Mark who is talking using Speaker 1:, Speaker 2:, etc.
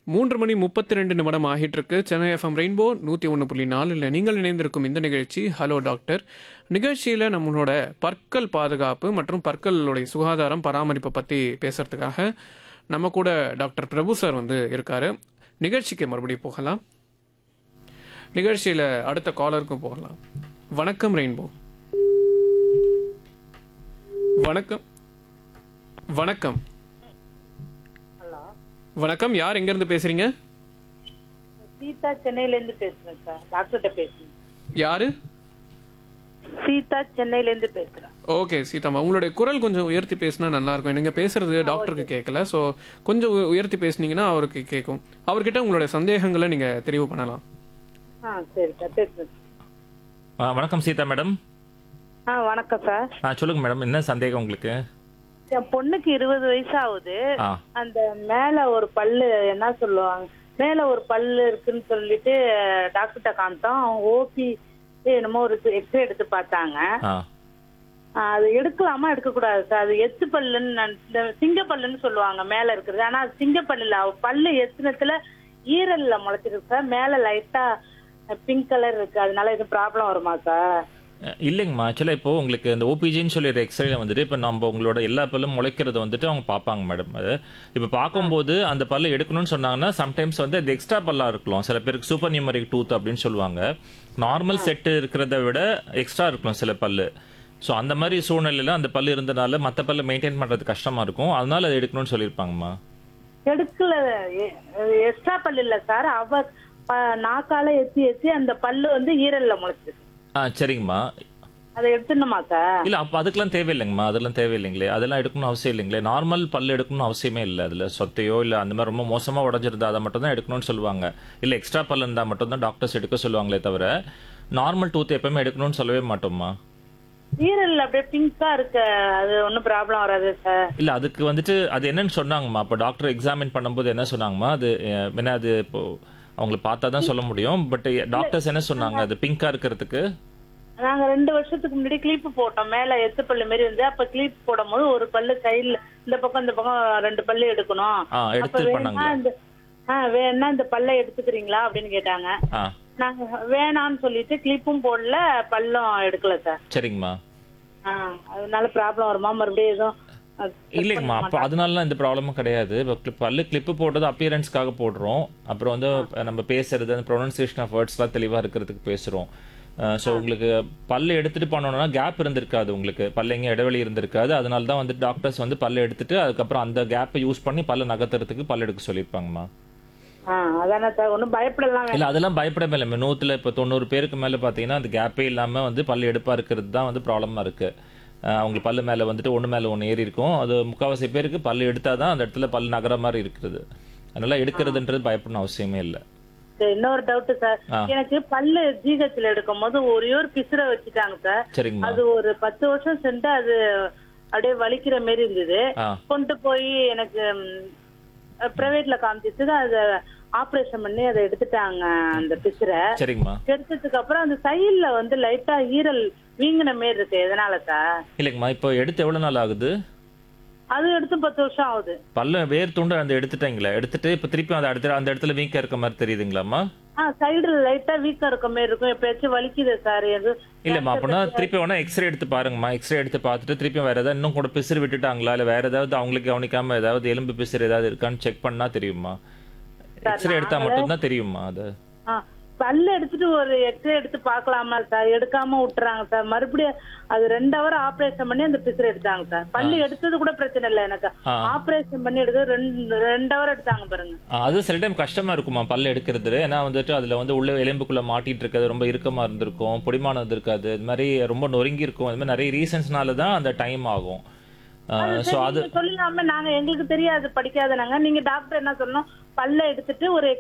Speaker 1: மூன்று மணி முப்பத்தி ரெண்டு நிமிடம் ஆகிட்டு இருக்கு சென்னை எஃப்எம் ரெயின்போ நூற்றி ஒன்று புள்ளி நாலில் நீங்கள் இணைந்திருக்கும் இந்த நிகழ்ச்சி ஹலோ டாக்டர் நிகழ்ச்சியில் நம்மளோட பற்கள் பாதுகாப்பு மற்றும் பற்களுடைய சுகாதாரம் பராமரிப்பை பற்றி பேசுறதுக்காக நம்ம கூட டாக்டர் பிரபு சார் வந்து இருக்காரு நிகழ்ச்சிக்கு மறுபடியும் போகலாம் நிகழ்ச்சியில் அடுத்த காலருக்கும் போகலாம் வணக்கம் ரெயின்போ வணக்கம் வணக்கம்
Speaker 2: ஹலோ
Speaker 1: வணக்கம் யார் எங்கேருந்து பேசுறீங்க
Speaker 2: சீதா சென்னையில இருந்து பேசுறேன் சார் டாக்டர்கிட்ட பேசுறேன்
Speaker 1: யாரு
Speaker 2: சீதா சென்னையில இருந்து பேசுறேன்
Speaker 1: ஓகே சீதாம்மா உங்களுடைய குரல் கொஞ்சம் உயர்த்தி பேசினா நல்லா இருக்கும் நீங்க பேசுறது டாக்டருக்கு கேட்கல ஸோ கொஞ்சம் உ- உயர்த்தி பேசுனீங்கன்னா அவருக்கு கேட்கும் அவர்கிட்ட உங்களுடைய சந்தேகங்களை நீங்க தெரிவு பண்ணலாம்
Speaker 2: ஆ சரி சார் பேசுறேன்
Speaker 3: ஆ, வணக்கம் சீதா மேடம்
Speaker 2: ஆ வணக்கம் சார்
Speaker 3: ஆ சொல்லுங்க மேடம் என்ன சந்தேகம் உங்களுக்கு
Speaker 2: என் பொண்ணுக்கு இருபது வயசு ஆகுது
Speaker 3: ஆ
Speaker 2: அந்த மேல ஒரு பல்லு என்ன சொல்லுவாங்க மேல ஒரு பல்லு இருக்குன்னு சொல்லிட்டு டாக்டர்கிட்ட காமிட்டோம் அவங்க ஓபி என்னமோ ஒரு எக்ஸ்ரே எடுத்து பார்த்தாங்க
Speaker 3: ஆ
Speaker 2: ஆ, அது எடுக்கலாமா எடுக்கக்கூடாது சார் அது எத்து பல்லுன்னு நான் இந்த சிங்க பல்லுன்னு சொல்லுவாங்க மேல இருக்கிறது ஆனா அது சிங்க பல்லு இல்ல அவ பல்லு எத்துனத்துல ஈரல்ல முளைச்சிருக்கு சார் மேல லைட்டா பிங்க் கலர் இருக்கு அதனால எதுவும் ப்ராப்ளம் வருமா சார்
Speaker 3: அஹ், இல்லைங்கம்மா ஆக்சுவலாக இப்போ உங்களுக்கு இந்த ஓபிஜின்னு சொல்லி எக்ஸ்ரேல வந்துட்டு இப்போ நம்ம உங்களோட எல்லா பல்லும் முளைக்கிறது வந்துட்டு அவங்க பார்ப்பாங்க மேடம் அது இப்போ பார்க்கும்போது அந்த பல்ல எடுக்கணும்னு சொன்னாங்கன்னா சம்டைம்ஸ் வந்து அது எக்ஸ்ட்ரா பல்லா இருக்கலாம் சில பேருக்கு சூப்பர் நியூமரிக் டூத் அப்படின்னு சொல்லுவாங்க நார்மல் செட்டு இருக்கிறத விட எக்ஸ்ட்ரா இருக்கலாம் சில பல்லு ஸோ அந்த மாதிரி சூழ்நிலையில அந்த பல்லு இருந்தனால மற்ற பல்ல மெயின்டைன் பண்றது கஷ்டமா இருக்கும் அதனால அதை எடுக்கணும்னு சொல்லியிருப்பாங்கம்மா
Speaker 2: எடுக்கல எக்ஸ்ட்ரா பல்லு இல்ல சார் அவ ப- நாக்கால எத்தி எத்தி அந்த பல்லு வந்து ஈரல்ல முளைச்சிருக்கு
Speaker 3: ஆ சரிங்கம்மா
Speaker 2: அதை எடுத்துடணுமா சார்
Speaker 3: இல்ல அப்ப அதுக்கெல்லாம் தேவையில்லைங்கம்மா அதெல்லாம் தேவையில்லைங்களே அதெல்லாம் எடுக்கணும்னு அவசியம் இல்லைங்களே நார்மல் பல் எடுக்கணும்னு அவசியமே இல்லை அதுல சொத்தையோ இல்ல அந்த மாதிரி ரொம்ப மோசமா உடஞ்சிருந்தா அதை மட்டும் தான் எடுக்கணும்னு சொல்லுவாங்க இல்ல எக்ஸ்ட்ரா பல் இருந்தா மட்டும் தான் டாக்டர்ஸ் எடுக்க சொல்லுவாங்களே தவிர நார்மல் டூத் எப்பவுமே எடுக்கணும்னு சொல்லவே மாட்டோம்மா
Speaker 2: ஈரல்ல அப்படியே பிங்கா இருக்க அது ஒன்றும் ப்ராப்ளம் வராது சார்
Speaker 3: இல்ல அதுக்கு வந்துட்டு அது என்னன்னு சொன்னாங்கம்மா அப்ப டாக்டர் எக்ஸாமின் பண்ணும்போது என்ன சொன்னாங்கம்மா அது அஹ், என்ன அது இப்போ அவங்கள பார்த்தா தான் சொல்ல முடியும் பட் டாக்டர்ஸ் என்ன சொன்னாங்க அது பிங்கா இருக்கிறதுக்கு
Speaker 2: நாங்க ரெண்டு வருஷத்துக்கு முன்னாடி கிளிப்பு போட்டோம் மேல எத்து பல்லு மாதிரி இருந்து அப்ப கிளிப் போடும்போது ஒரு பல்லு கையில இந்த பக்கம் இந்த பக்கம் ரெண்டு பல்லு எடுக்கணும்
Speaker 3: ஆ
Speaker 2: அப்ப
Speaker 3: எடுத்து
Speaker 2: வேணா
Speaker 3: பண்ணாங்களா
Speaker 2: இந்த ஆ வேணா இந்த பல்லை எடுத்துக்கிறீங்களா அப்படின்னு கேட்டாங்க
Speaker 3: ஆ
Speaker 2: நாங்க வேணாம்னு சொல்லிட்டு கிளிப்பும் போடல பல்லும் எடுக்கல சார்
Speaker 3: சரிங்கம்மா
Speaker 2: ஆ அதனால ப்ராப்ளம் வருமா மறுபடியும் எதுவும் அஹ், check
Speaker 3: இல்லைங்கம்மா
Speaker 2: பண்ண
Speaker 3: அப்போ அதனாலலாம் எந்த ப்ராப்ளமும் கிடையாது இப்போ clip- பல்லு கிளிப்பு போடுறது அப்பியரன்ஸ்க்காக போடுறோம் அப்புறம் வந்து நம்ம பேசுறது அந்த ப்ரொனன்சியேஷன் ஆஃப் வேர்ட்ஸ்லாம் தெளிவாக இருக்கிறதுக்கு பேசுகிறோம் ஸோ உங்களுக்கு பல்லு எடுத்துட்டு பண்ணணும்னா கேப் இருந்திருக்காது உங்களுக்கு பல்லு எங்கேயும் இடைவெளி இருந்திருக்காது அதனால தான் வந்து டாக்டர்ஸ் வந்து பல்லு எடுத்துட்டு அதுக்கப்புறம் அந்த கேப்பை யூஸ் பண்ணி பல்லு நகர்த்துறதுக்கு பல்லு எடுக்க சொல்லியிருப்பாங்கம்மா
Speaker 2: ஆ அதானே சார் ஒன்றும் பயப்படலாம் வேணாம்
Speaker 3: இல்ல அதெல்லாம் பயப்படவே இல்லை நூத்துல இப்போ தொண்ணூறு பேருக்கு மேல பாத்தீங்கன்னா அந்த கேப்பே இல்லாம வந்து பல்லு எடுப்பா இருக்கிறது தான் வந்து ப்ராப்ளமா இருக்கு அஹ் அவங்களுக்கு பல்லு மேல வந்துட்டு ஒண்ணு மேல ஒண்ணு ஏறி இருக்கும் அது முக்காவாசி பேருக்கு பல்லு எடுத்தாதான் அந்த இடத்துல பல்லு நகர மாதிரி இருக்குது அதனால எடுக்கிறதுன்றது பயப்படணும் அவசியமே இல்லை
Speaker 2: சரி, இன்னொரு டவுட் சார்
Speaker 3: ஆ.
Speaker 2: எனக்கு பல்லு ஜிஹெச்ல எடுக்கும் போது ஒரே ஒரு பிசுற வச்சுட்டாங்க சார்
Speaker 3: சரிங்கம்மா
Speaker 2: அது ஒரு பத்து வருஷம் சென்று அது அப்படியே வலிக்கிற மாதிரி இருந்தது
Speaker 3: ஆ
Speaker 2: கொண்டு போய் எனக்கு பிரைவேட்ல காமிச்சிட்டு அதை ஆபரேஷன் பண்ணி அதை எடுத்துட்டாங்க அந்த பிசுரை
Speaker 3: சரிங்கம்மா
Speaker 2: எடுத்ததுக்கு அப்புறம் அந்த சைடுல வந்து லைட்டா ஈரல் வீங்கின மாதிரி இருக்கு எதனால சார்
Speaker 3: இல்லைங்கம்மா இப்போ எடுத்து எவ்வளவு நாள் ஆகுது
Speaker 2: அது எடுத்து பத்து வருஷம் ஆகுது
Speaker 3: பல்ல வேர் துண்டு அந்த எடுத்துட்டீங்களா எடுத்துட்டு இப்போ திருப்பி அந்த இடத்துல அந்த இடத்துல வீக்கா இருக்க மாதிரி தெரியுதுங்களாம்மா
Speaker 2: ஆ சைடுல லைட்டா வீக்கா இருக்க மாதிரி இருக்கும் எப்பயாச்சும் வலிக்குது சார் எது
Speaker 3: இல்லம்மா அப்படின்னா திருப்பி வேணா எக்ஸ்ரே எடுத்து பாருங்கம்மா எக்ஸ்ரே எடுத்து பார்த்துட்டு திருப்பி வேற ஏதாவது இன்னும் கூட பிசிறு விட்டுட்டாங்களா இல்ல வேற ஏதாவது அவங்களுக்கு கவனிக்காம ஏதாவது எலும்பு பிசிறு ஏதாவது இருக்கான்னு செக் பண்ணா தெரியுமா எக்ஸ்ரே எடுத்தா மட்டும்தான் தெரியுமா அது
Speaker 2: ஆ, பல்லு எடுத்துட்டு ஒரு எக்ஸ்ரே எடுத்து பார்க்கலாமா சார் எடுக்காம விட்டுறாங்க சார் மறுபடியும் அது ரெண்டு ஹவர் ஆபரேஷன் பண்ணி அந்த பிசுறு எடுத்தாங்க சார் பல்லு எடுத்தது கூட பிரச்சனை இல்லை எனக்கு
Speaker 3: ஆ.
Speaker 2: ஆபரேஷன் பண்ணி எடுத்து ரெண்டு ரெண்டு ஹவர் எடுத்தாங்க பாருங்க
Speaker 3: ஆ, அது சில டைம் கஷ்டமா இருக்குமா பல்ல எடுக்கிறது ஏன்னா வந்துட்டு அதுல வந்து உள்ள எலும்புக்குள்ள மாட்டிட்டு இருக்கிறது ரொம்ப இறுக்கமா இருந்திருக்கும் பொடிமானது இருக்காது இது மாதிரி ரொம்ப நொறுங்கி இருக்கும் இது மாதிரி நிறைய ரீசன்ஸ்னால தான் அந்த டைம் ஆகும் ஸோ அது
Speaker 2: நீங்க சொல்லாம நாங்க எங்களுக்கு தெரியாது படிக்காத நாங்க நீங்க டாக்டர் என்ன சொல்லணும் பல்ல எடுத்துட்டு ஒரு